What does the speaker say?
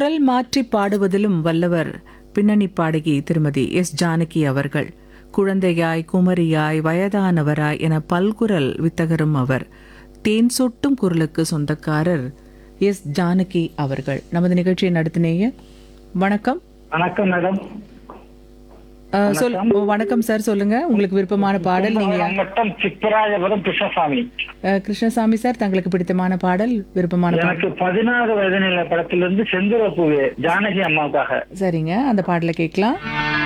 குரல் மாற்றி பாடுவதிலும் வல்லவர் பின்னணி பாடகி திருமதி எஸ் ஜானகி அவர்கள் குழந்தையாய் குமரியாய் வயதானவராய் என பல்குரல் வித்தகரும் அவர் தேன் சொட்டும் குரலுக்கு சொந்தக்காரர் எஸ் ஜானகி அவர்கள் நமது நிகழ்ச்சியை நடத்தினேய வணக்கம் வணக்கம் மேடம் அஹ், சொல் ஓ, வணக்கம் சார் சொல்லுங்க உங்களுக்கு விருப்பமான பாடல் நீங்க மட்டம் சிப்பராஜபுரம் கிருஷ்ணசாமி அஹ், கிருஷ்ணசாமி சார் தங்களுக்கு பிடித்தமான பாடல் விருப்பமான பாடல் எனக்கு பதினாறு வயது நிலை படத்திலிருந்து செந்துர பூவே ஜானகி அம்மாவுக்காக சரிங்க அந்த பாடலை கேட்கலாம்